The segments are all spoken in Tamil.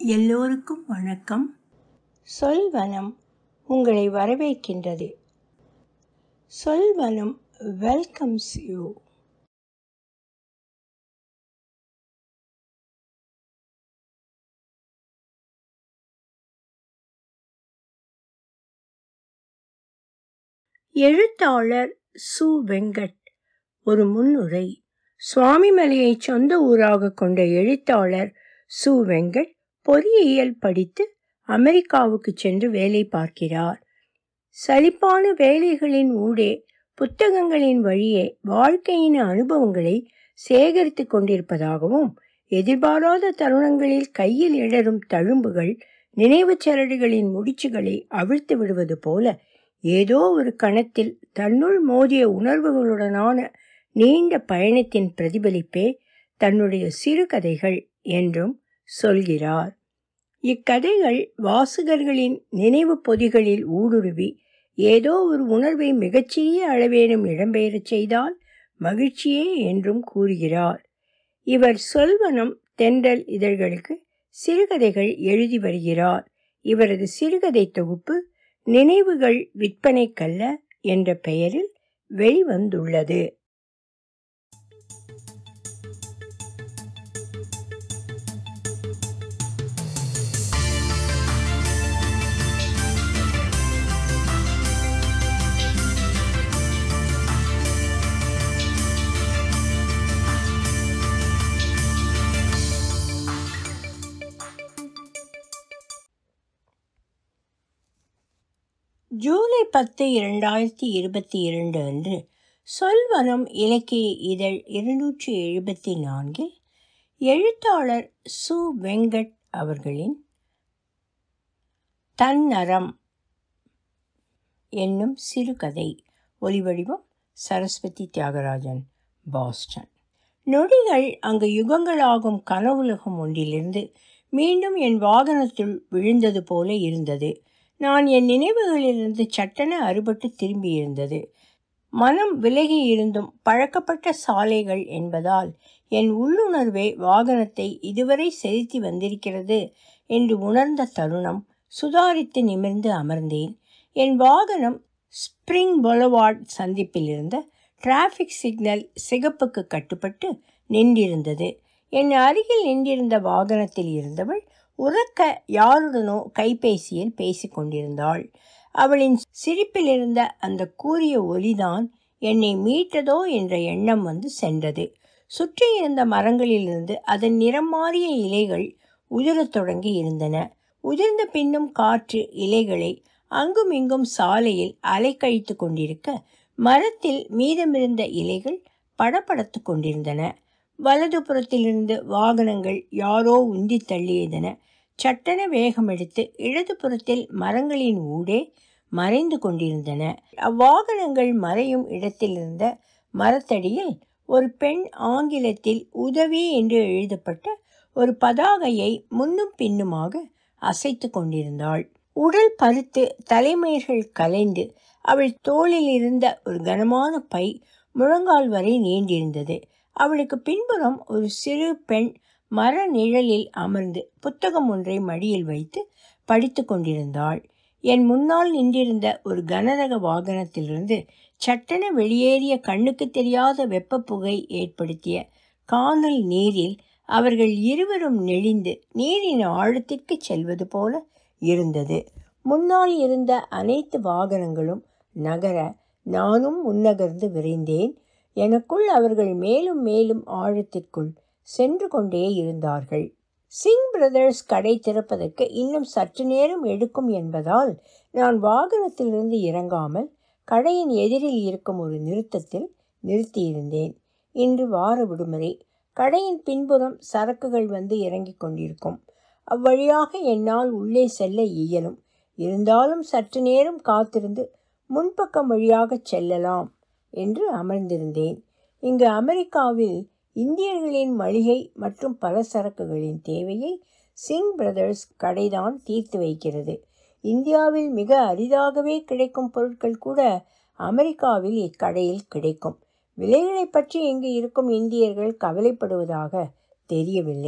எல்லோருக்கும் வணக்கம் சொல்வனம் உங்களை வரவேற்கின்றது சொல்வனம் வெல்கம்ஸ் யூ எழுத்தாளர் சு வெங்கட் ஒரு முன்னுரை சுவாமிமலையை சொந்த ஊராக கொண்ட எழுத்தாளர் சு வெங்கட் பொறியியல் படித்து அமெரிக்காவுக்கு சென்று வேலை பார்க்கிறார் சலிப்பான வேலைகளின் ஊடே புத்தகங்களின் வழியே வாழ்க்கையின் அனுபவங்களை சேகரித்து கொண்டிருப்பதாகவும் எதிர்பாராத தருணங்களில் கையில் இடரும் தழும்புகள் நினைவுச் சரடுகளின் முடிச்சுகளை அவிழ்த்து விடுவது போல ஏதோ ஒரு கணத்தில் தன்னுள் மோதிய உணர்வுகளுடனான நீண்ட பயணத்தின் பிரதிபலிப்பே தன்னுடைய சிறுகதைகள் என்றும் சொல்கிறார் இக்கதைகள் வாசகர்களின் நினைவு பொதிகளில் ஊடுருவி ஏதோ ஒரு உணர்வை மிகச்சிறிய அளவேனும் இடம்பெயரச் செய்தால் மகிழ்ச்சியே என்றும் கூறுகிறார் இவர் சொல்வனம் தென்றல் இதழ்களுக்கு சிறுகதைகள் எழுதி வருகிறார் இவரது சிறுகதை தொகுப்பு நினைவுகள் விற்பனைக்கல்ல என்ற பெயரில் வெளிவந்துள்ளது ஜூலை பத்து இரண்டாயிரத்தி இருபத்தி இரண்டு அன்று சொல்வனம் இலக்கிய இதழ் இருநூற்றி எழுபத்தி நான்கில் எழுத்தாளர் சு வெங்கட் அவர்களின் தன்னறம் என்னும் சிறுகதை ஒலிவடிவம் சரஸ்வதி தியாகராஜன் பாஸ்டன் நொடிகள் அங்கு யுகங்களாகும் கனவுலகம் ஒன்றிலிருந்து மீண்டும் என் வாகனத்துள் விழுந்தது போல இருந்தது நான் என் நினைவுகளிலிருந்து சட்டென அறுபட்டு திரும்பியிருந்தது மனம் விலகி இருந்தும் பழக்கப்பட்ட சாலைகள் என்பதால் என் உள்ளுணர்வே வாகனத்தை இதுவரை செலுத்தி வந்திருக்கிறது என்று உணர்ந்த தருணம் சுதாரித்து நிமிர்ந்து அமர்ந்தேன் என் வாகனம் ஸ்ப்ரிங் பொலவார்ட் சந்திப்பில் இருந்த டிராஃபிக் சிக்னல் சிகப்புக்கு கட்டுப்பட்டு நின்றிருந்தது என் அருகில் நின்றிருந்த வாகனத்தில் இருந்தவள் உறக்க யாருடனோ கைபேசியில் பேசிக்கொண்டிருந்தாள் அவளின் சிரிப்பில் இருந்த அந்த கூறிய ஒலிதான் என்னை மீட்டதோ என்ற எண்ணம் வந்து சென்றது சுற்றி இருந்த மரங்களிலிருந்து அதன் நிறம் மாறிய இலைகள் உதிரத் தொடங்கி இருந்தன உதிர்ந்த பின்னும் காற்று இலைகளை அங்கும் இங்கும் சாலையில் அலைக்கழித்து கொண்டிருக்க மரத்தில் மீதமிருந்த இலைகள் படபடத்து கொண்டிருந்தன வலதுபுறத்திலிருந்து வாகனங்கள் யாரோ உந்தி தள்ளியதென சட்டென வேகம் எடுத்து இடதுபுறத்தில் மரங்களின் ஊடே மறைந்து கொண்டிருந்தன அவ்வாகனங்கள் மறையும் இடத்திலிருந்த மரத்தடியில் ஒரு பெண் ஆங்கிலத்தில் உதவி என்று எழுதப்பட்ட ஒரு பதாகையை முன்னும் பின்னுமாக அசைத்து கொண்டிருந்தாள் உடல் பருத்து தலைமயிர்கள் கலைந்து அவள் தோளில் இருந்த ஒரு கனமான பை முழங்கால் வரை நீண்டிருந்தது அவளுக்கு பின்புறம் ஒரு சிறு பெண் மர நிழலில் அமர்ந்து புத்தகம் ஒன்றை மடியில் வைத்து படித்து கொண்டிருந்தாள் என் முன்னால் நின்றிருந்த ஒரு கனரக வாகனத்திலிருந்து சட்டென வெளியேறிய கண்ணுக்கு தெரியாத வெப்ப புகை ஏற்படுத்திய காணல் நீரில் அவர்கள் இருவரும் நெளிந்து நீரின் ஆழத்திற்கு செல்வது போல இருந்தது முன்னால் இருந்த அனைத்து வாகனங்களும் நகர நானும் முன்னகர்ந்து விரைந்தேன் எனக்குள் அவர்கள் மேலும் மேலும் ஆழத்திற்குள் சென்று கொண்டே இருந்தார்கள் சிங் பிரதர்ஸ் கடை திறப்பதற்கு இன்னும் சற்று நேரம் எடுக்கும் என்பதால் நான் வாகனத்திலிருந்து இறங்காமல் கடையின் எதிரில் இருக்கும் ஒரு நிறுத்தத்தில் நிறுத்தியிருந்தேன் இன்று வார விடுமுறை கடையின் பின்புறம் சரக்குகள் வந்து இறங்கிக் கொண்டிருக்கும் அவ்வழியாக என்னால் உள்ளே செல்ல இயலும் இருந்தாலும் சற்று நேரம் காத்திருந்து முன்பக்கம் வழியாக செல்லலாம் என்று அமர்ந்திருந்தேன் இங்கு அமெரிக்காவில் இந்தியர்களின் மளிகை மற்றும் பலசரக்குகளின் தேவையை சிங் பிரதர்ஸ் கடைதான் தீர்த்து வைக்கிறது இந்தியாவில் மிக அரிதாகவே கிடைக்கும் பொருட்கள் கூட அமெரிக்காவில் இக்கடையில் கிடைக்கும் விலைகளை பற்றி இங்கு இருக்கும் இந்தியர்கள் கவலைப்படுவதாக தெரியவில்லை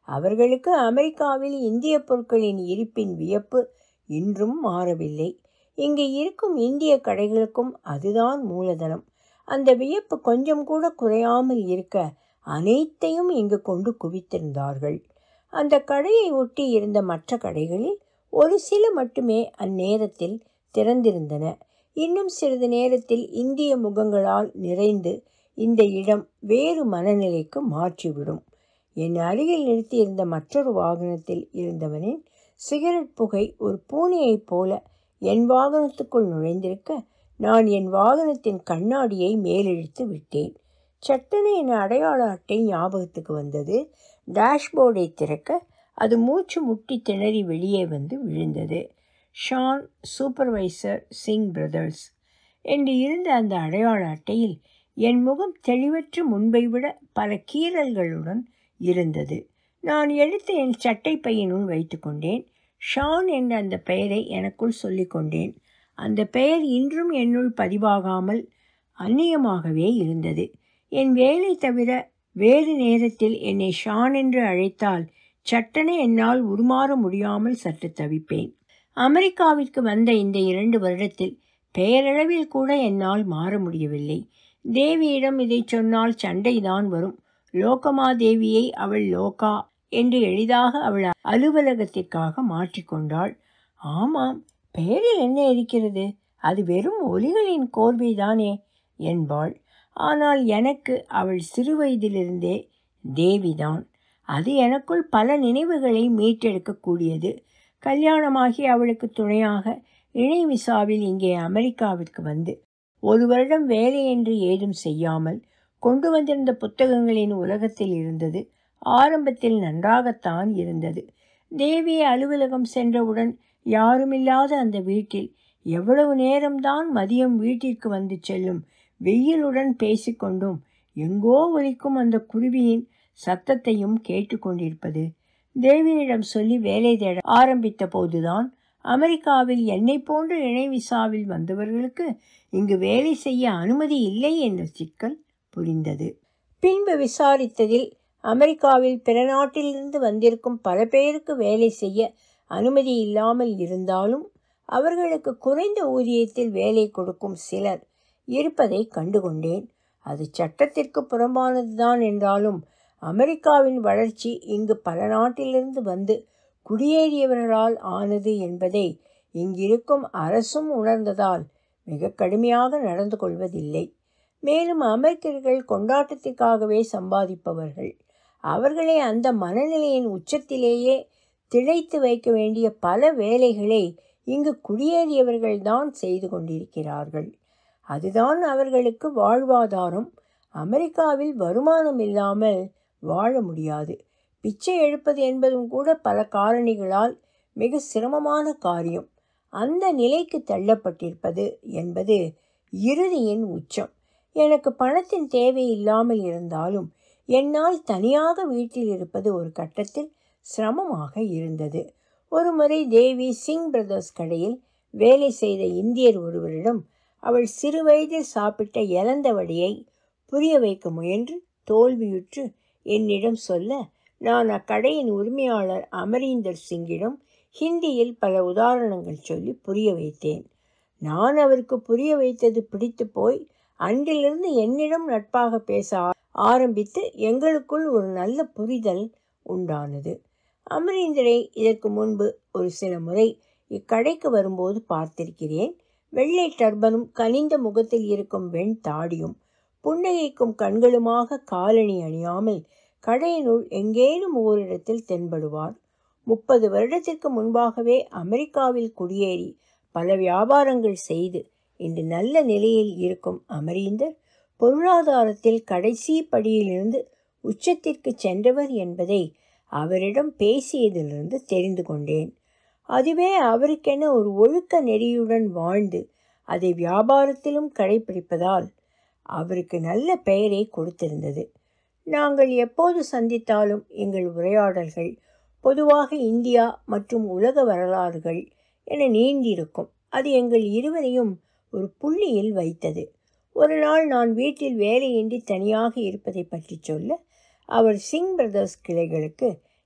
அவர்களுக்கு அமெரிக்காவில் இந்திய பொருட்களின் இருப்பின் வியப்பு இன்றும் மாறவில்லை இங்கு இருக்கும் இந்திய கடைகளுக்கும் அதுதான் மூலதனம் அந்த வியப்பு கொஞ்சம் கூட குறையாமல் இருக்க அனைத்தையும் இங்கு கொண்டு குவித்திருந்தார்கள் அந்த கடையை ஒட்டி இருந்த மற்ற கடைகளில் ஒரு சில மட்டுமே அந்நேரத்தில் திறந்திருந்தன இன்னும் சிறிது நேரத்தில் இந்திய முகங்களால் நிறைந்து இந்த இடம் வேறு மனநிலைக்கு மாற்றிவிடும் என் அருகில் நிறுத்தியிருந்த மற்றொரு வாகனத்தில் இருந்தவனின் சிகரெட் புகை ஒரு பூனையைப் போல என் வாகனத்துக்குள் நுழைந்திருக்க நான் என் வாகனத்தின் கண்ணாடியை மேலெழுத்து விட்டேன் சட்டென என் அடையாள அட்டை ஞாபகத்துக்கு வந்தது டேஷ்போர்டை திறக்க அது மூச்சு முட்டி திணறி வெளியே வந்து விழுந்தது ஷான் சூப்பர்வைசர் சிங் பிரதர்ஸ் என்று இருந்த அந்த அடையாள அட்டையில் என் முகம் தெளிவற்று முன்பை விட பல கீறல்களுடன் இருந்தது நான் எடுத்து என் சட்டை பையனுள் வைத்துக்கொண்டேன் ஷான் என்ற அந்த பெயரை எனக்குள் சொல்லிக்கொண்டேன் அந்த பெயர் இன்றும் என்னுள் பதிவாகாமல் அந்நியமாகவே இருந்தது என் வேலை தவிர வேறு நேரத்தில் என்னை ஷான் என்று அழைத்தால் சட்டென என்னால் உருமாற முடியாமல் சற்று தவிப்பேன் அமெரிக்காவிற்கு வந்த இந்த இரண்டு வருடத்தில் பெயரளவில் கூட என்னால் மாற முடியவில்லை தேவியிடம் இதை சொன்னால் சண்டைதான் வரும் லோகமா தேவியை அவள் லோகா என்று எளிதாக அவள் அலுவலகத்திற்காக மாற்றிக்கொண்டாள் ஆமாம் பெயரில் என்ன இருக்கிறது அது வெறும் ஒலிகளின் கோர்வைதானே என்பாள் ஆனால் எனக்கு அவள் சிறுவயதிலிருந்தே தேவிதான் அது எனக்குள் பல நினைவுகளை மீட்டெடுக்கக்கூடியது கல்யாணமாகி அவளுக்கு துணையாக இணை விசாவில் இங்கே அமெரிக்காவிற்கு வந்து ஒரு வருடம் வேலை என்று ஏதும் செய்யாமல் கொண்டு வந்திருந்த புத்தகங்களின் உலகத்தில் இருந்தது ஆரம்பத்தில் நன்றாகத்தான் இருந்தது தேவி அலுவலகம் சென்றவுடன் யாருமில்லாத அந்த வீட்டில் எவ்வளவு நேரம்தான் மதியம் வீட்டிற்கு வந்து செல்லும் வெயிலுடன் பேசிக்கொண்டும் எங்கோ ஒலிக்கும் அந்த குருவியின் சத்தத்தையும் கேட்டுக்கொண்டிருப்பது தேவியிடம் சொல்லி வேலை தேட ஆரம்பித்த போதுதான் அமெரிக்காவில் என்னை போன்ற இணை விசாவில் வந்தவர்களுக்கு இங்கு வேலை செய்ய அனுமதி இல்லை என்ற சிக்கல் புரிந்தது பின்பு விசாரித்ததில் அமெரிக்காவில் பிற நாட்டிலிருந்து வந்திருக்கும் பல பேருக்கு வேலை செய்ய அனுமதி இல்லாமல் இருந்தாலும் அவர்களுக்கு குறைந்த ஊதியத்தில் வேலை கொடுக்கும் சிலர் இருப்பதை கண்டுகொண்டேன் அது சட்டத்திற்கு புறம்பானதுதான் என்றாலும் அமெரிக்காவின் வளர்ச்சி இங்கு பல நாட்டிலிருந்து வந்து குடியேறியவர்களால் ஆனது என்பதை இங்கிருக்கும் அரசும் உணர்ந்ததால் மிக கடுமையாக நடந்து கொள்வதில்லை மேலும் அமெரிக்கர்கள் கொண்டாட்டத்திற்காகவே சம்பாதிப்பவர்கள் அவர்களை அந்த மனநிலையின் உச்சத்திலேயே திளைத்து வைக்க வேண்டிய பல வேலைகளை இங்கு குடியேறியவர்கள்தான் செய்து கொண்டிருக்கிறார்கள் அதுதான் அவர்களுக்கு வாழ்வாதாரம் அமெரிக்காவில் வருமானம் இல்லாமல் வாழ முடியாது பிச்சை எடுப்பது என்பதும் கூட பல காரணிகளால் மிக சிரமமான காரியம் அந்த நிலைக்கு தள்ளப்பட்டிருப்பது என்பது இறுதியின் உச்சம் எனக்கு பணத்தின் தேவை இல்லாமல் இருந்தாலும் என்னால் தனியாக வீட்டில் இருப்பது ஒரு கட்டத்தில் சிரமமாக இருந்தது ஒரு முறை தேவி சிங் பிரதர்ஸ் கடையில் வேலை செய்த இந்தியர் ஒருவரிடம் அவள் சிறுவயதில் சாப்பிட்ட இழந்த வடியை புரிய வைக்க முயன்று தோல்வியுற்று என்னிடம் சொல்ல நான் அக்கடையின் உரிமையாளர் அமரீந்தர் சிங்கிடம் ஹிந்தியில் பல உதாரணங்கள் சொல்லி புரிய வைத்தேன் நான் அவருக்கு புரிய வைத்தது பிடித்து போய் அன்றிலிருந்து என்னிடம் நட்பாக பேச ஆரம்பித்து எங்களுக்குள் ஒரு நல்ல புரிதல் உண்டானது அமரீந்தரை இதற்கு முன்பு ஒரு சில முறை இக்கடைக்கு வரும்போது பார்த்திருக்கிறேன் வெள்ளை டர்பனும் கனிந்த முகத்தில் இருக்கும் வெண் தாடியும் புன்னகைக்கும் கண்களுமாக காலணி அணியாமல் கடையினுள் எங்கேனும் ஓரிடத்தில் தென்படுவார் முப்பது வருடத்திற்கு முன்பாகவே அமெரிக்காவில் குடியேறி பல வியாபாரங்கள் செய்து இன்று நல்ல நிலையில் இருக்கும் அமரீந்தர் பொருளாதாரத்தில் கடைசி படியிலிருந்து உச்சத்திற்கு சென்றவர் என்பதை அவரிடம் பேசியதிலிருந்து தெரிந்து கொண்டேன் அதுவே அவருக்கென ஒரு ஒழுக்க நெறியுடன் வாழ்ந்து அதை வியாபாரத்திலும் கடைபிடிப்பதால் அவருக்கு நல்ல பெயரை கொடுத்திருந்தது நாங்கள் எப்போது சந்தித்தாலும் எங்கள் உரையாடல்கள் பொதுவாக இந்தியா மற்றும் உலக வரலாறுகள் என நீண்டிருக்கும் அது எங்கள் இருவரையும் ஒரு புள்ளியில் வைத்தது ஒரு நாள் நான் வீட்டில் வேலையின்றி தனியாக இருப்பதை பற்றி சொல்ல அவர் சிங் பிரதர்ஸ் கிளைகளுக்கு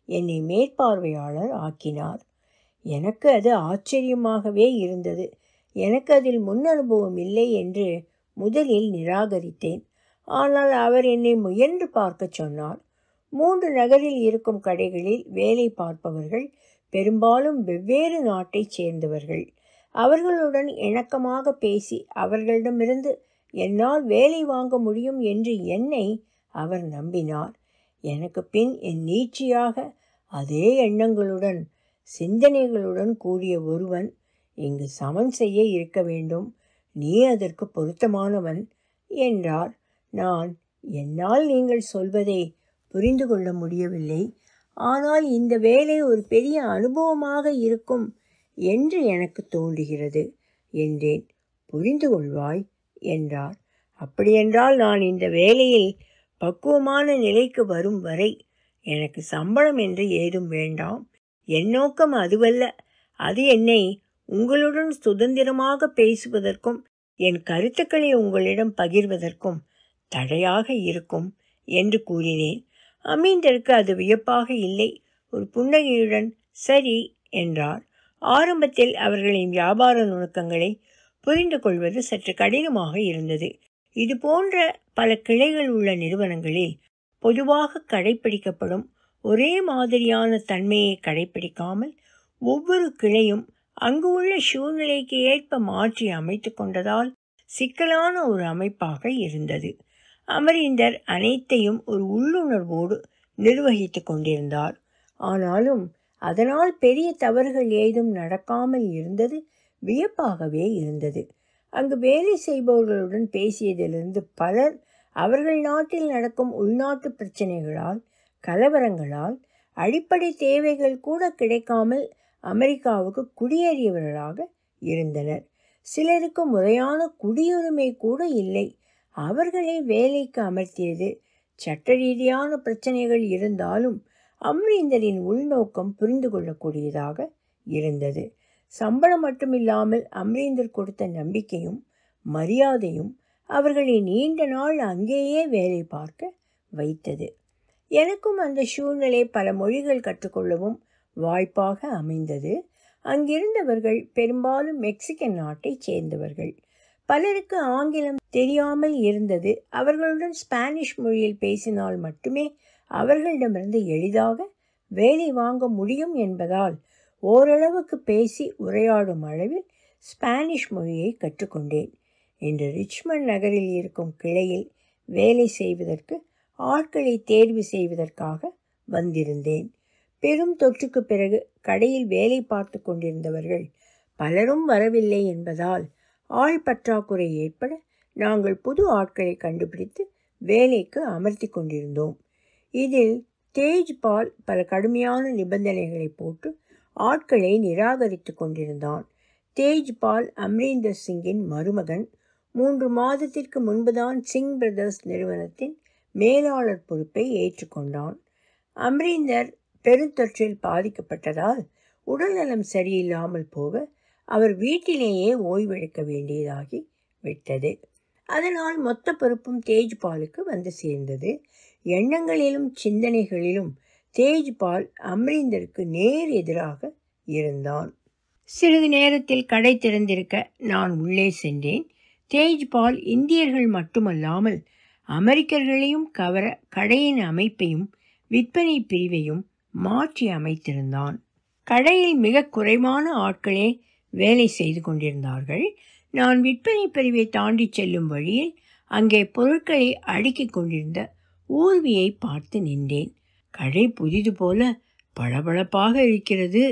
என்னை மேற்பார்வையாளர் ஆக்கினார் எனக்கு அது ஆச்சரியமாகவே இருந்தது எனக்கு அதில் முன் அனுபவம் இல்லை என்று முதலில் நிராகரித்தேன் ஆனால் அவர் என்னை முயன்று பார்க்க சொன்னார் மூன்று நகரில் இருக்கும் கடைகளில் வேலை பார்ப்பவர்கள் பெரும்பாலும் வெவ்வேறு நாட்டைச் சேர்ந்தவர்கள் அவர்களுடன் இணக்கமாக பேசி அவர்களிடமிருந்து என்னால் வேலை வாங்க முடியும் என்று என்னை அவர் நம்பினார் எனக்கு பின் என் நீட்சியாக அதே எண்ணங்களுடன் சிந்தனைகளுடன் கூடிய ஒருவன் இங்கு சமன் செய்ய இருக்க வேண்டும் நீ அதற்கு பொருத்தமானவன் என்றார் நான் என்னால் நீங்கள் சொல்வதை புரிந்து கொள்ள முடியவில்லை ஆனால் இந்த வேலை ஒரு பெரிய அனுபவமாக இருக்கும் என்று எனக்கு தோன்றுகிறது என்றேன் புரிந்து கொள்வாய் என்றார் அப்படியென்றால் நான் இந்த வேலையில் பக்குவமான நிலைக்கு வரும் வரை எனக்கு சம்பளம் என்று ஏதும் வேண்டாம் என் நோக்கம் அதுவல்ல அது என்னை உங்களுடன் சுதந்திரமாக பேசுவதற்கும் என் கருத்துக்களை உங்களிடம் பகிர்வதற்கும் தடையாக இருக்கும் என்று கூறினேன் அமீந்தருக்கு அது வியப்பாக இல்லை ஒரு புன்னகையுடன் சரி என்றார் ஆரம்பத்தில் அவர்களின் வியாபார நுணுக்கங்களை புரிந்து கொள்வது சற்று கடினமாக இருந்தது இது போன்ற பல கிளைகள் உள்ள நிறுவனங்களில் பொதுவாக கடைப்பிடிக்கப்படும் ஒரே மாதிரியான தன்மையை கடைப்பிடிக்காமல் ஒவ்வொரு கிளையும் அங்கு உள்ள சூழ்நிலைக்கு ஏற்ப மாற்றி அமைத்து கொண்டதால் சிக்கலான ஒரு அமைப்பாக இருந்தது அமரீந்தர் அனைத்தையும் ஒரு உள்ளுணர்வோடு நிர்வகித்து கொண்டிருந்தார் ஆனாலும் அதனால் பெரிய தவறுகள் ஏதும் நடக்காமல் இருந்தது வியப்பாகவே இருந்தது அங்கு வேலை செய்பவர்களுடன் பேசியதிலிருந்து பலர் அவர்கள் நாட்டில் நடக்கும் உள்நாட்டு பிரச்சனைகளால் கலவரங்களால் அடிப்படை தேவைகள் கூட கிடைக்காமல் அமெரிக்காவுக்கு குடியேறியவர்களாக இருந்தனர் சிலருக்கு முறையான குடியுரிமை கூட இல்லை அவர்களை வேலைக்கு அமர்த்தியது சட்ட ரீதியான பிரச்சனைகள் இருந்தாலும் அம்ரீந்தரின் உள்நோக்கம் புரிந்து கொள்ளக்கூடியதாக இருந்தது சம்பளம் மட்டுமில்லாமல் அம்ரீந்தர் கொடுத்த நம்பிக்கையும் மரியாதையும் அவர்களை நீண்ட நாள் அங்கேயே வேலை பார்க்க வைத்தது எனக்கும் அந்த சூழ்நிலை பல மொழிகள் கற்றுக்கொள்ளவும் வாய்ப்பாக அமைந்தது அங்கிருந்தவர்கள் பெரும்பாலும் மெக்சிகன் நாட்டைச் சேர்ந்தவர்கள் பலருக்கு ஆங்கிலம் தெரியாமல் இருந்தது அவர்களுடன் ஸ்பானிஷ் மொழியில் பேசினால் மட்டுமே அவர்களிடமிருந்து எளிதாக வேலை வாங்க முடியும் என்பதால் ஓரளவுக்கு பேசி உரையாடும் அளவில் ஸ்பானிஷ் மொழியை கற்றுக்கொண்டேன் இன்று ரிச்மண்ட் நகரில் இருக்கும் கிளையில் வேலை செய்வதற்கு ஆட்களை தேர்வு செய்வதற்காக வந்திருந்தேன் பெரும் தொற்றுக்கு பிறகு கடையில் வேலை பார்த்து கொண்டிருந்தவர்கள் பலரும் வரவில்லை என்பதால் ஆள் பற்றாக்குறை ஏற்பட நாங்கள் புது ஆட்களை கண்டுபிடித்து வேலைக்கு அமர்த்தி கொண்டிருந்தோம் இதில் தேஜ்பால் பல கடுமையான நிபந்தனைகளை போட்டு ஆட்களை நிராகரித்து கொண்டிருந்தான் தேஜ்பால் அம்ரீந்தர் சிங்கின் மருமகன் மூன்று மாதத்திற்கு முன்புதான் சிங் பிரதர்ஸ் நிறுவனத்தின் மேலாளர் பொறுப்பை ஏற்றுக்கொண்டான் அம்ரீந்தர் பெருந்தொற்றில் பாதிக்கப்பட்டதால் உடல்நலம் சரியில்லாமல் போக அவர் வீட்டிலேயே ஓய்வெடுக்க வேண்டியதாகி விட்டது அதனால் மொத்த பொறுப்பும் தேஜ்பாலுக்கு வந்து சேர்ந்தது எண்ணங்களிலும் சிந்தனைகளிலும் தேஜ்பால் அம்ரீந்தருக்கு நேர் எதிராக இருந்தான் சிறிது நேரத்தில் கடை திறந்திருக்க நான் உள்ளே சென்றேன் தேஜ்பால் இந்தியர்கள் மட்டுமல்லாமல் அமெரிக்கர்களையும் கவர கடையின் அமைப்பையும் விற்பனை பிரிவையும் மாற்றி அமைத்திருந்தான் கடையில் மிக குறைவான ஆட்களே வேலை செய்து கொண்டிருந்தார்கள் நான் விற்பனை பிரிவை தாண்டி செல்லும் வழியில் அங்கே பொருட்களை அடுக்கிக் கொண்டிருந்த ஊர்வியை பார்த்து நின்றேன் கடை புதிது போல பளபளப்பாக இருக்கிறது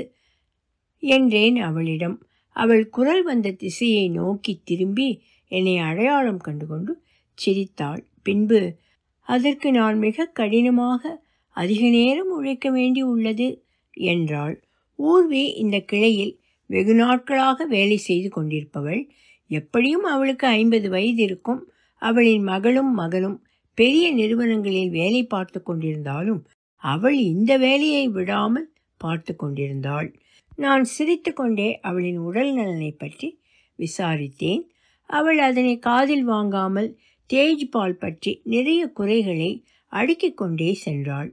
என்றேன் அவளிடம் அவள் குரல் வந்த திசையை நோக்கி திரும்பி என்னை அடையாளம் கண்டுகொண்டு சிரித்தாள் பின்பு அதற்கு நான் மிக கடினமாக அதிக நேரம் உழைக்க வேண்டி உள்ளது என்றாள் ஊர்வி இந்த கிளையில் வெகு நாட்களாக வேலை செய்து கொண்டிருப்பவள் எப்படியும் அவளுக்கு ஐம்பது வயது இருக்கும் அவளின் மகளும் மகனும் பெரிய நிறுவனங்களில் வேலை பார்த்து கொண்டிருந்தாலும் அவள் இந்த வேலையை விடாமல் பார்த்து கொண்டிருந்தாள் நான் சிரித்துக்கொண்டே அவளின் உடல் நலனை பற்றி விசாரித்தேன் அவள் அதனை காதில் வாங்காமல் தேஜ்பால் பற்றி நிறைய குறைகளை அடுக்கிக் கொண்டே சென்றாள்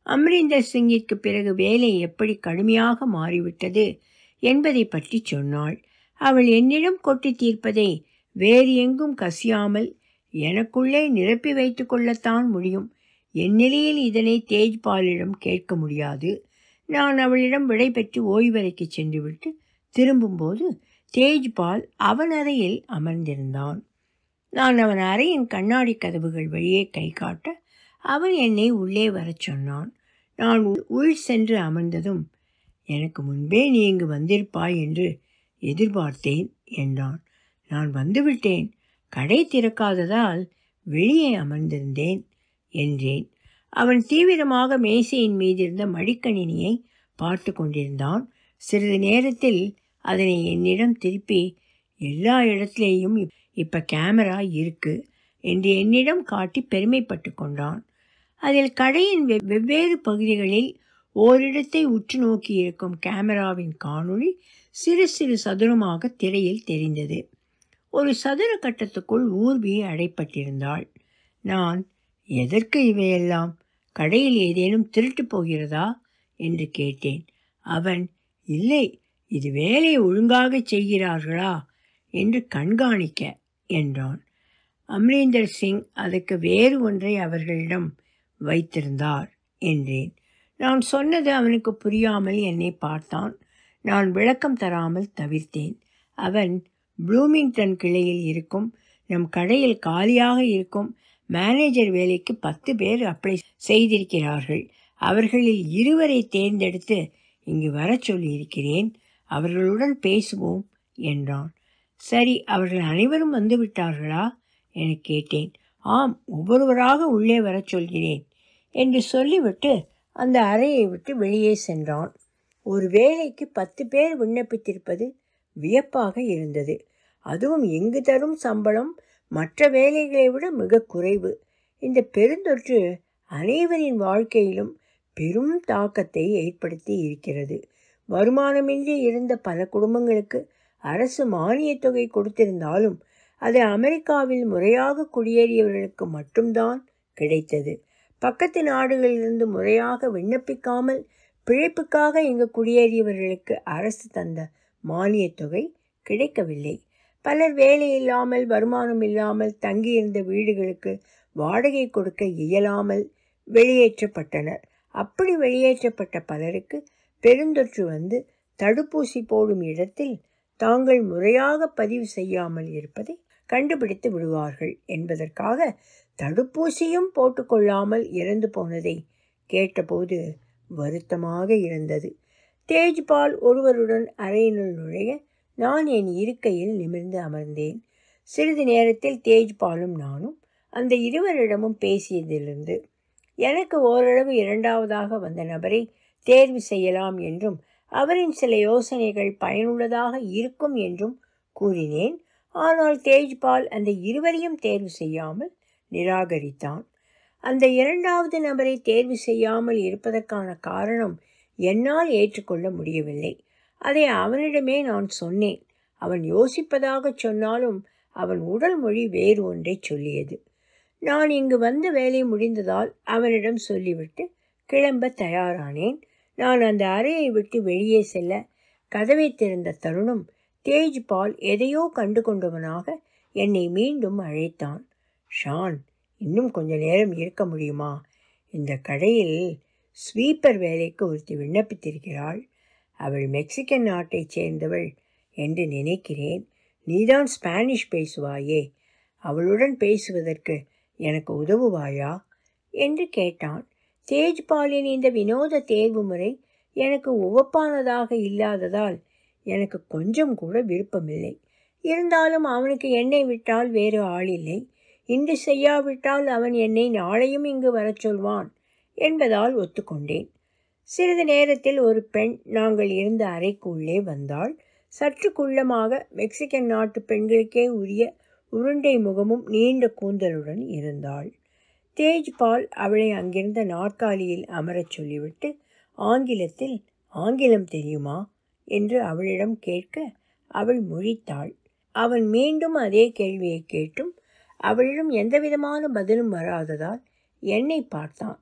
அம்ரீந்தர் சிங்கிற்கு பிறகு வேலை எப்படி கடுமையாக மாறிவிட்டது என்பதை பற்றி சொன்னாள் அவள் என்னிடம் கொட்டி தீர்ப்பதை வேறு எங்கும் கசியாமல் எனக்குள்ளே நிரப்பி வைத்து கொள்ளத்தான் முடியும் என் நிலையில் இதனை தேஜ்பாலிடம் கேட்க முடியாது நான் அவளிடம் விடை பெற்று ஓய்வறைக்கு சென்றுவிட்டு திரும்பும்போது தேஜ்பால் அவன் அறையில் அமர்ந்திருந்தான் நான் அவன் அறையின் கண்ணாடி கதவுகள் வழியே கை காட்ட அவன் என்னை உள்ளே வரச் சொன்னான் நான் உள் சென்று அமர்ந்ததும் எனக்கு முன்பே நீ இங்கு வந்திருப்பாய் என்று எதிர்பார்த்தேன் என்றான் நான் வந்துவிட்டேன் கடை திறக்காததால் வெளியே அமர்ந்திருந்தேன் என்றேன் அவன் தீவிரமாக மேசையின் மீதிருந்த மடிக்கணினியை பார்த்து கொண்டிருந்தான் சிறிது நேரத்தில் அதனை என்னிடம் திருப்பி எல்லா இடத்துலேயும் இப்போ கேமரா இருக்கு என்று என்னிடம் காட்டி பெருமைப்பட்டு கொண்டான் அதில் கடையின் வெவ்வேறு பகுதிகளில் ஓரிடத்தை உற்று நோக்கி இருக்கும் கேமராவின் காணொளி சிறு சிறு சதுரமாக திரையில் தெரிந்தது ஒரு சதுர கட்டத்துக்குள் ஊர்வி அடைப்பட்டிருந்தாள் நான் எதற்கு இவையெல்லாம் கடையில் ஏதேனும் திருட்டு போகிறதா என்று கேட்டேன் அவன் இல்லை இது வேலையை ஒழுங்காக செய்கிறார்களா என்று கண்காணிக்க என்றான் அம்ரீந்தர் சிங் அதுக்கு வேறு ஒன்றை அவர்களிடம் வைத்திருந்தார் என்றேன் நான் சொன்னது அவனுக்கு புரியாமல் என்னை பார்த்தான் நான் விளக்கம் தராமல் தவிர்த்தேன் அவன் ப்ளூமிங்டன் கிளையில் இருக்கும் நம் கடையில் காலியாக இருக்கும் மேனேஜர் வேலைக்கு பத்து பேர் அப்ளை செய்திருக்கிறார்கள் அவர்களில் இருவரை தேர்ந்தெடுத்து இங்கு வரச் சொல்லியிருக்கிறேன் அவர்களுடன் பேசுவோம் என்றான் சரி அவர்கள் அனைவரும் வந்து விட்டார்களா என கேட்டேன் ஆம் ஒவ்வொருவராக உள்ளே வரச் சொல்கிறேன் என்று சொல்லிவிட்டு அந்த அறையை விட்டு வெளியே சென்றான் ஒரு வேலைக்கு பத்து பேர் விண்ணப்பித்திருப்பது வியப்பாக இருந்தது அதுவும் எங்கு தரும் சம்பளம் மற்ற வேலைகளை விட மிக குறைவு இந்த பெருந்தொற்று அனைவரின் வாழ்க்கையிலும் பெரும் தாக்கத்தை ஏற்படுத்தி இருக்கிறது வருமானமின்றி இருந்த பல குடும்பங்களுக்கு அரசு மானியத் தொகை கொடுத்திருந்தாலும் அது அமெரிக்காவில் முறையாக குடியேறியவர்களுக்கு மட்டும்தான் கிடைத்தது பக்கத்து நாடுகளிலிருந்து முறையாக விண்ணப்பிக்காமல் பிழைப்புக்காக இங்கு குடியேறியவர்களுக்கு அரசு தந்த மானியத் தொகை கிடைக்கவில்லை பலர் வேலை இல்லாமல் வருமானம் இல்லாமல் தங்கியிருந்த வீடுகளுக்கு வாடகை கொடுக்க இயலாமல் வெளியேற்றப்பட்டனர் அப்படி வெளியேற்றப்பட்ட பலருக்கு பெருந்தொற்று வந்து தடுப்பூசி போடும் இடத்தில் தாங்கள் முறையாக பதிவு செய்யாமல் இருப்பதை கண்டுபிடித்து விடுவார்கள் என்பதற்காக தடுப்பூசியும் போட்டுக்கொள்ளாமல் இறந்து போனதை கேட்டபோது வருத்தமாக இருந்தது தேஜ்பால் ஒருவருடன் அறையினுள் நுழைய நான் என் இருக்கையில் நிமிர்ந்து அமர்ந்தேன் சிறிது நேரத்தில் தேஜ்பாலும் நானும் அந்த இருவரிடமும் பேசியதிலிருந்து எனக்கு ஓரளவு இரண்டாவதாக வந்த நபரை தேர்வு செய்யலாம் என்றும் அவரின் சில யோசனைகள் பயனுள்ளதாக இருக்கும் என்றும் கூறினேன் ஆனால் தேஜ்பால் அந்த இருவரையும் தேர்வு செய்யாமல் நிராகரித்தான் அந்த இரண்டாவது நபரை தேர்வு செய்யாமல் இருப்பதற்கான காரணம் என்னால் ஏற்றுக்கொள்ள முடியவில்லை அதை அவனிடமே நான் சொன்னேன் அவன் யோசிப்பதாக சொன்னாலும் அவன் உடல் மொழி வேறு ஒன்றை சொல்லியது நான் இங்கு வந்த வேலை முடிந்ததால் அவனிடம் சொல்லிவிட்டு கிளம்ப தயாரானேன் நான் அந்த அறையை விட்டு வெளியே செல்ல கதவை திறந்த தருணம் தேஜ்பால் எதையோ கண்டு கொண்டவனாக என்னை மீண்டும் அழைத்தான் ஷான் இன்னும் கொஞ்ச நேரம் இருக்க முடியுமா இந்த கடையில் ஸ்வீப்பர் வேலைக்கு ஒருத்தி விண்ணப்பித்திருக்கிறாள் அவள் மெக்சிகன் நாட்டைச் சேர்ந்தவள் என்று நினைக்கிறேன் நீதான் ஸ்பானிஷ் பேசுவாயே அவளுடன் பேசுவதற்கு எனக்கு உதவுவாயா என்று கேட்டான் தேஜ்பாலின் இந்த வினோத தேர்வு முறை எனக்கு உவப்பானதாக இல்லாததால் எனக்கு கொஞ்சம் கூட விருப்பமில்லை இருந்தாலும் அவனுக்கு என்னை விட்டால் வேறு ஆள் இல்லை இன்று செய்யாவிட்டால் அவன் என்னை நாளையும் இங்கு வரச் சொல்வான் என்பதால் ஒத்துக்கொண்டேன் சிறிது நேரத்தில் ஒரு பெண் நாங்கள் இருந்த அறைக்கு உள்ளே வந்தாள் சற்று குள்ளமாக மெக்சிகன் நாட்டு பெண்களுக்கே உரிய உருண்டை முகமும் நீண்ட கூந்தலுடன் இருந்தாள் தேஜ்பால் அவளை அங்கிருந்த நாற்காலியில் அமரச் சொல்லிவிட்டு ஆங்கிலத்தில் ஆங்கிலம் தெரியுமா என்று அவளிடம் கேட்க அவள் முழித்தாள் அவன் மீண்டும் அதே கேள்வியை கேட்டும் அவளிடம் எந்தவிதமான பதிலும் வராததால் என்னை பார்த்தான்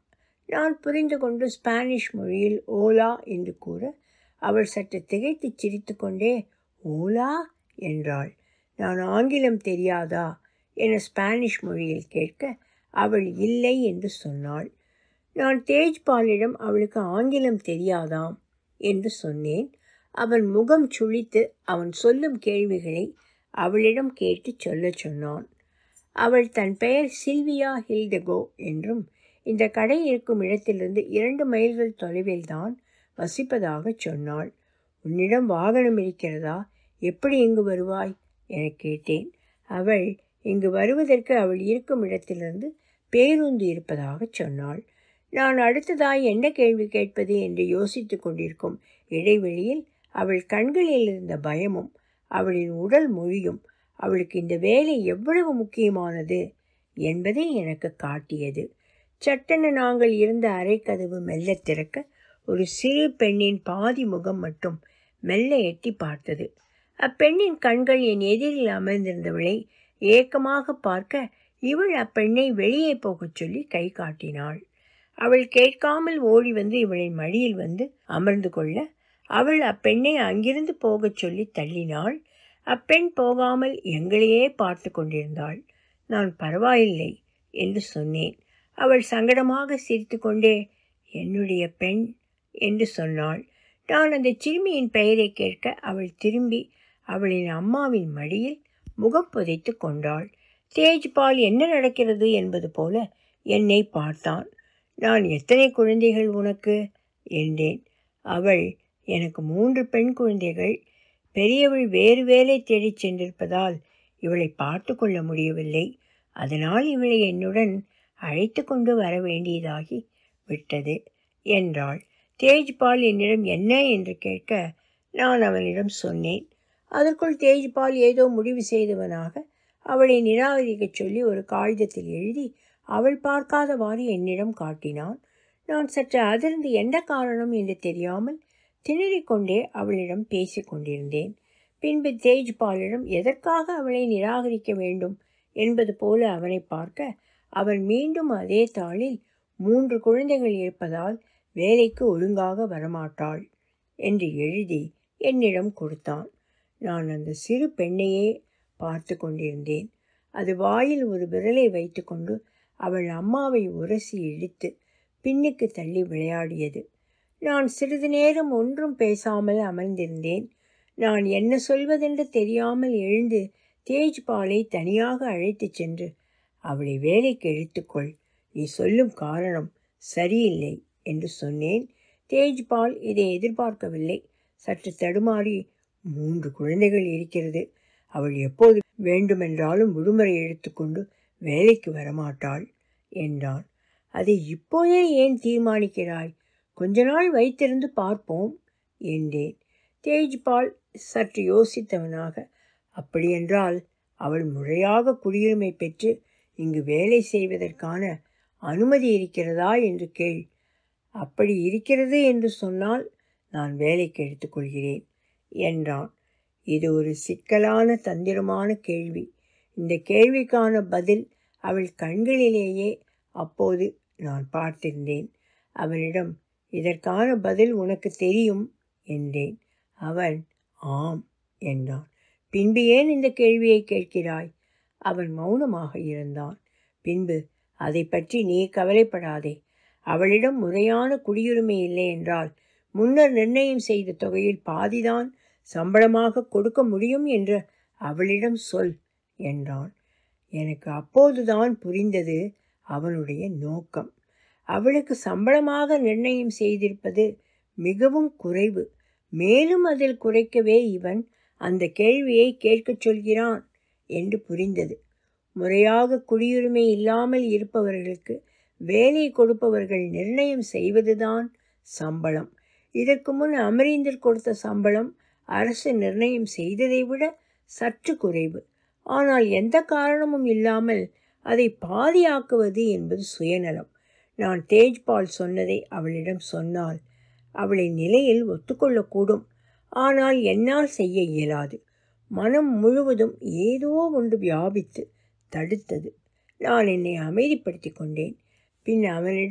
நான் புரிந்து கொண்டு ஸ்பானிஷ் மொழியில் ஓலா என்று கூற அவள் சற்று திகைத்து சிரித்து கொண்டே ஓலா என்றாள் நான் ஆங்கிலம் தெரியாதா என ஸ்பானிஷ் மொழியில் கேட்க அவள் இல்லை என்று சொன்னாள் நான் தேஜ்பாலிடம் அவளுக்கு ஆங்கிலம் தெரியாதாம் என்று சொன்னேன் அவன் முகம் சுழித்து அவன் சொல்லும் கேள்விகளை அவளிடம் கேட்டு சொல்லச் சொன்னான் அவள் தன் பெயர் சில்வியா ஹில்டகோ என்றும் இந்த கடை இருக்கும் இடத்திலிருந்து இரண்டு மைல்கள் தொலைவில்தான் வசிப்பதாகச் சொன்னாள் உன்னிடம் வாகனம் இருக்கிறதா எப்படி இங்கு வருவாய் என கேட்டேன் அவள் இங்கு வருவதற்கு அவள் இருக்கும் இடத்திலிருந்து பேருந்து இருப்பதாகச் சொன்னாள் நான் அடுத்ததாய் என்ன கேள்வி கேட்பது என்று யோசித்து கொண்டிருக்கும் இடைவெளியில் அவள் கண்களில் இருந்த பயமும் அவளின் உடல் மொழியும் அவளுக்கு இந்த வேலை எவ்வளவு முக்கியமானது என்பதை எனக்கு காட்டியது சட்டென நாங்கள் இருந்த அறைக்கதவு மெல்ல திறக்க ஒரு சிறு பெண்ணின் பாதி முகம் மட்டும் மெல்ல எட்டி பார்த்தது அப்பெண்ணின் கண்கள் என் எதிரில் அமர்ந்திருந்தவளை ஏக்கமாக பார்க்க இவள் அப்பெண்ணை வெளியே போகச் சொல்லி கை காட்டினாள் அவள் கேட்காமல் ஓடி வந்து இவளின் மடியில் வந்து அமர்ந்து கொள்ள அவள் அப்பெண்ணை அங்கிருந்து போகச் சொல்லி தள்ளினாள் அப்பெண் போகாமல் எங்களையே பார்த்து கொண்டிருந்தாள் நான் பரவாயில்லை என்று சொன்னேன் அவள் சங்கடமாக சிரித்துக்கொண்டே என்னுடைய பெண் என்று சொன்னாள் நான் அந்த சிறுமியின் பெயரை கேட்க அவள் திரும்பி அவளின் அம்மாவின் மடியில் முகம் புதைத்து கொண்டாள் தேஜ்பால் என்ன நடக்கிறது என்பது போல என்னை பார்த்தான் நான் எத்தனை குழந்தைகள் உனக்கு என்றேன் அவள் எனக்கு மூன்று பெண் குழந்தைகள் பெரியவள் வேறு வேலை தேடிச் சென்றிருப்பதால் இவளை பார்த்து கொள்ள முடியவில்லை அதனால் இவளை என்னுடன் அழைத்து கொண்டு வர வேண்டியதாகி விட்டது என்றாள் தேஜ்பால் என்னிடம் என்ன என்று கேட்க நான் அவனிடம் சொன்னேன் அதற்குள் தேஜ்பால் ஏதோ முடிவு செய்தவனாக அவளை நிராகரிக்கச் சொல்லி ஒரு காகிதத்தில் எழுதி அவள் பார்க்காதவாறு என்னிடம் காட்டினான் நான் சற்று அதிர்ந்து என்ன காரணம் என்று தெரியாமல் திணறிக்கொண்டே அவளிடம் பேசி கொண்டிருந்தேன் பின்பு தேஜ்பாலிடம் எதற்காக அவளை நிராகரிக்க வேண்டும் என்பது போல அவனை பார்க்க அவன் மீண்டும் அதே தாளில் மூன்று குழந்தைகள் இருப்பதால் வேலைக்கு ஒழுங்காக வரமாட்டாள் என்று எழுதி என்னிடம் கொடுத்தான் நான் அந்த சிறு பெண்ணையே பார்த்து கொண்டிருந்தேன் அது வாயில் ஒரு விரலை வைத்துக்கொண்டு அவள் அம்மாவை உரசி இழுத்து பின்னுக்கு தள்ளி விளையாடியது நான் சிறிது நேரம் ஒன்றும் பேசாமல் அமர்ந்திருந்தேன் நான் என்ன சொல்வதென்று தெரியாமல் எழுந்து தேஜ்பாலை தனியாக அழைத்துச் சென்று அவளை வேலைக்கு இழுத்துக்கொள் நீ சொல்லும் காரணம் சரியில்லை என்று சொன்னேன் தேஜ்பால் இதை எதிர்பார்க்கவில்லை சற்று தடுமாறி மூன்று குழந்தைகள் இருக்கிறது அவள் எப்போது வேண்டுமென்றாலும் விடுமுறை எடுத்துக்கொண்டு வேலைக்கு வரமாட்டாள் என்றான் அதை இப்போதே ஏன் தீர்மானிக்கிறாய் கொஞ்ச நாள் வைத்திருந்து பார்ப்போம் என்றேன் தேஜ்பால் சற்று யோசித்தவனாக அப்படியென்றால் அவள் முறையாக குடியுரிமை பெற்று இங்கு வேலை செய்வதற்கான அனுமதி இருக்கிறதா என்று கேள் அப்படி இருக்கிறது என்று சொன்னால் நான் வேலைக்கு எடுத்துக்கொள்கிறேன் என்றான் இது ஒரு சிக்கலான தந்திரமான கேள்வி இந்த கேள்விக்கான பதில் அவள் கண்களிலேயே அப்போது நான் பார்த்திருந்தேன் அவனிடம் இதற்கான பதில் உனக்கு தெரியும் என்றேன் அவன் ஆம் என்றான் பின்பு ஏன் இந்த கேள்வியை கேட்கிறாய் அவன் மௌனமாக இருந்தான் பின்பு அதை பற்றி நீ கவலைப்படாதே அவளிடம் முறையான குடியுரிமை இல்லை என்றால் முன்னர் நிர்ணயம் செய்த தொகையில் பாதிதான் சம்பளமாக கொடுக்க முடியும் என்று அவளிடம் சொல் என்றான் எனக்கு அப்போதுதான் புரிந்தது அவனுடைய நோக்கம் அவளுக்கு சம்பளமாக நிர்ணயம் செய்திருப்பது மிகவும் குறைவு மேலும் அதில் குறைக்கவே இவன் அந்த கேள்வியை கேட்கச் சொல்கிறான் என்று புரிந்தது முறையாக குடியுரிமை இல்லாமல் இருப்பவர்களுக்கு வேலை கொடுப்பவர்கள் நிர்ணயம் செய்வதுதான் சம்பளம் இதற்கு முன் அமரீந்தர் கொடுத்த சம்பளம் அரசு நிர்ணயம் செய்ததை விட சற்று குறைவு ஆனால் எந்த காரணமும் இல்லாமல் அதை பாதியாக்குவது என்பது சுயநலம் நான் தேஜ்பால் சொன்னதை அவளிடம் சொன்னால் அவளின் நிலையில் ஒத்துக்கொள்ளக்கூடும் ஆனால் என்னால் செய்ய இயலாது மனம் முழுவதும் ஏதோ ஒன்று வியாபித்து தடுத்தது நான் என்னை அமைதிப்படுத்தி கொண்டேன் பின் அவனிடம்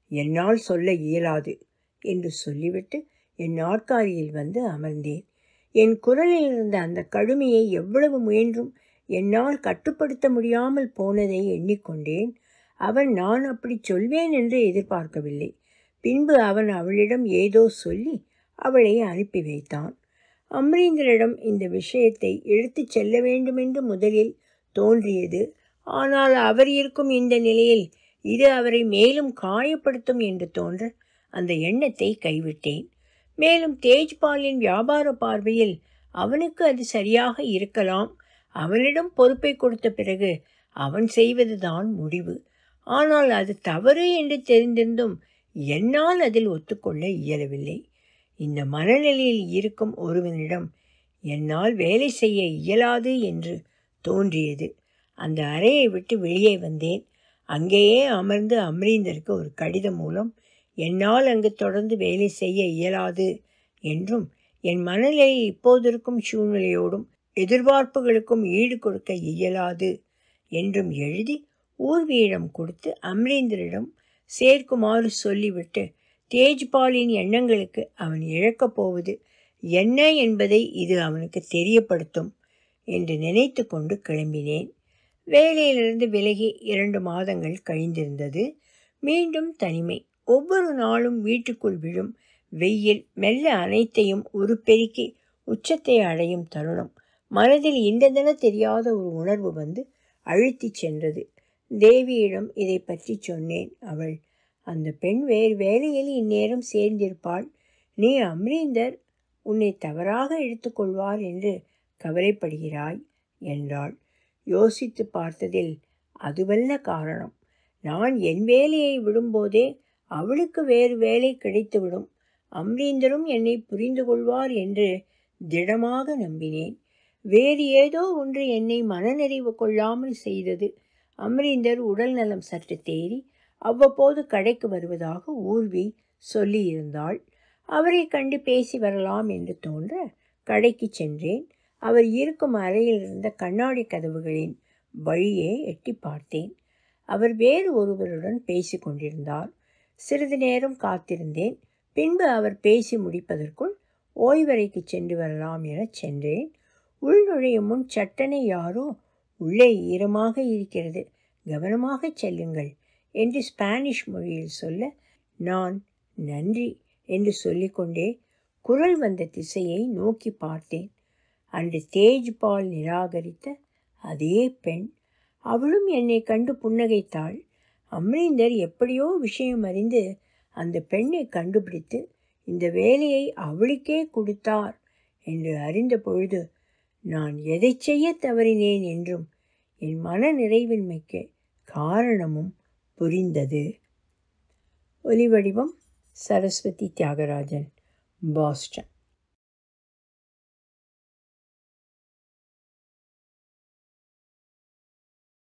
என்னால் சொல்ல இயலாது என்று சொல்லிவிட்டு என் நாற்காலியில் வந்து அமர்ந்தேன் என் குரலில் இருந்த அந்த கடுமையை எவ்வளவு முயன்றும் என்னால் கட்டுப்படுத்த முடியாமல் போனதை எண்ணிக்கொண்டேன் அவன் நான் அப்படி சொல்வேன் என்று எதிர்பார்க்கவில்லை பின்பு அவன் அவளிடம் ஏதோ சொல்லி அவளை அனுப்பி வைத்தான் அம்ரீந்தரிடம் இந்த விஷயத்தை எடுத்துச் செல்ல வேண்டுமென்று முதலில் தோன்றியது ஆனால் அவர் இருக்கும் இந்த நிலையில் இது அவரை மேலும் காயப்படுத்தும் என்று தோன்ற அந்த எண்ணத்தை கைவிட்டேன் மேலும் தேஜ்பாலின் வியாபார பார்வையில் அவனுக்கு அது சரியாக இருக்கலாம் அவனிடம் பொறுப்பை கொடுத்த பிறகு அவன் செய்வதுதான் முடிவு ஆனால் அது தவறு என்று தெரிந்திருந்தும் என்னால் அதில் ஒத்துக்கொள்ள இயலவில்லை இந்த மனநிலையில் இருக்கும் ஒருவனிடம் என்னால் வேலை செய்ய இயலாது என்று தோன்றியது அந்த அறையை விட்டு வெளியே வந்தேன் அங்கேயே அமர்ந்து அம்ரீந்தருக்கு ஒரு கடிதம் மூலம் என்னால் அங்கு தொடர்ந்து வேலை செய்ய இயலாது என்றும் என் மனநிலை இப்போதிருக்கும் சூழ்நிலையோடும் எதிர்பார்ப்புகளுக்கும் ஈடு கொடுக்க இயலாது என்றும் எழுதி ஊர்வியிடம் கொடுத்து அம்ரீந்தரிடம் சேர்க்குமாறு சொல்லிவிட்டு தேஜ்பாலின் எண்ணங்களுக்கு அவன் இழக்கப் போவது என்ன என்பதை இது அவனுக்கு தெரியப்படுத்தும் என்று நினைத்து கொண்டு கிளம்பினேன் வேலையிலிருந்து விலகி இரண்டு மாதங்கள் கழிந்திருந்தது மீண்டும் தனிமை ஒவ்வொரு நாளும் வீட்டுக்குள் விழும் வெயில் மெல்ல அனைத்தையும் ஒரு பெருக்கி உச்சத்தை அடையும் தருணம் மனதில் இன்றதென தெரியாத ஒரு உணர்வு வந்து அழுத்திச் சென்றது தேவியிடம் இதை பற்றி சொன்னேன் அவள் அந்த பெண் வேறு வேலையில் இந்நேரம் சேர்ந்திருப்பாள் நீ அம்ரீந்தர் உன்னை தவறாக எடுத்துக்கொள்வார் என்று கவலைப்படுகிறாய் என்றாள் யோசித்து பார்த்ததில் அதுவல்ல காரணம் நான் என் வேலையை விடும்போதே அவளுக்கு வேறு வேலை கிடைத்துவிடும் அம்ரீந்தரும் என்னை புரிந்து கொள்வார் என்று திடமாக நம்பினேன் வேறு ஏதோ ஒன்று என்னை மனநிறைவு கொள்ளாமல் செய்தது அம்ரீந்தர் உடல் நலம் சற்று தேறி அவ்வப்போது கடைக்கு வருவதாக ஊர்வி சொல்லியிருந்தாள் அவரை கண்டு பேசி வரலாம் என்று தோன்ற கடைக்கு சென்றேன் அவர் இருக்கும் அறையில் இருந்த கண்ணாடி கதவுகளின் வழியே எட்டி பார்த்தேன் அவர் வேறு ஒருவருடன் பேசி கொண்டிருந்தார் சிறிது நேரம் காத்திருந்தேன் பின்பு அவர் பேசி முடிப்பதற்குள் ஓய்வறைக்கு சென்று வரலாம் என சென்றேன் உள்நுழையும் முன் சட்டனை யாரோ உள்ளே ஈரமாக இருக்கிறது கவனமாக செல்லுங்கள் என்று ஸ்பானிஷ் மொழியில் சொல்ல நான் நன்றி என்று சொல்லிக்கொண்டே குரல் வந்த திசையை நோக்கி பார்த்தேன் அன்று தேஜ்பால் நிராகரித்த அதே பெண் அவளும் என்னை கண்டு புன்னகைத்தாள் அம்ரீந்தர் எப்படியோ விஷயம் அறிந்து அந்த பெண்ணை கண்டுபிடித்து இந்த வேலையை அவளுக்கே கொடுத்தார் என்று அறிந்த பொழுது நான் எதை செய்ய தவறினேன் என்றும் என் மன நிறைவின்மைக்கு காரணமும் புரிந்தது ஒலிவடிவம் சரஸ்வதி தியாகராஜன் பாஸ்டன்